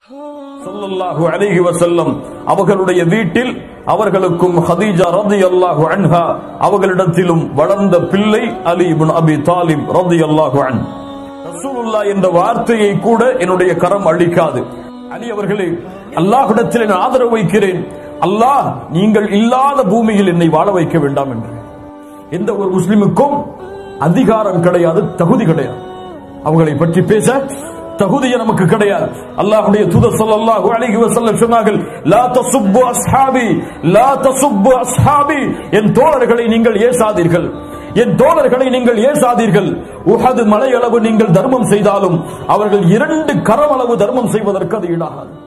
ஸல்லல்லாஹு அலைஹி வஸல்லம் அவர்களுடைய வீட்டில் அவர்களுக்கும் ஹதீஜா ரலியல்லாஹு அன்ஹா அவர்களிடத்திலும் வளர்ந்த பிள்ளை அலி இப்னு அபி தாலிப் ரலியல்லாஹு அன் ரசூலுல்லாஹ் என்ற வார்த்தையை கூட என்னுடைய கரம் அழிக்காது அலி அவர்களே அல்லாஹ்விடத்தில் நான் ஆதரவு வைக்கிறேன் அல்லாஹ் நீங்கள் இல்லாத பூமியில் என்னை வாழ வைக்க வேண்டாம் என்று எந்த ஒரு முஸ்லிமுக்கும் அதிகாரம் கிடையாது தகுதி கிடையாது அவங்களை பற்றி பேச தகுதியே நமக்கு கிடையாது அல்லாஹ்வுடைய தூதர் ஸல்லல்லாஹு அலைஹி வஸல்லம் சொன்னார்கள் லா தசுப்பு அஸ்ஹாபி லா தசுப்பு அஸ்ஹாபி என் தோழர்களை நீங்கள் ஏசாதீர்கள் என் தோழர்களை நீங்கள் ஏசாதீர்கள் உஹது மலையளவு நீங்கள் தர்மம் செய்தாலும் அவர்கள் இரண்டு கரமளவு தர்மம் செய்வதற்கு அது ஈடாகாது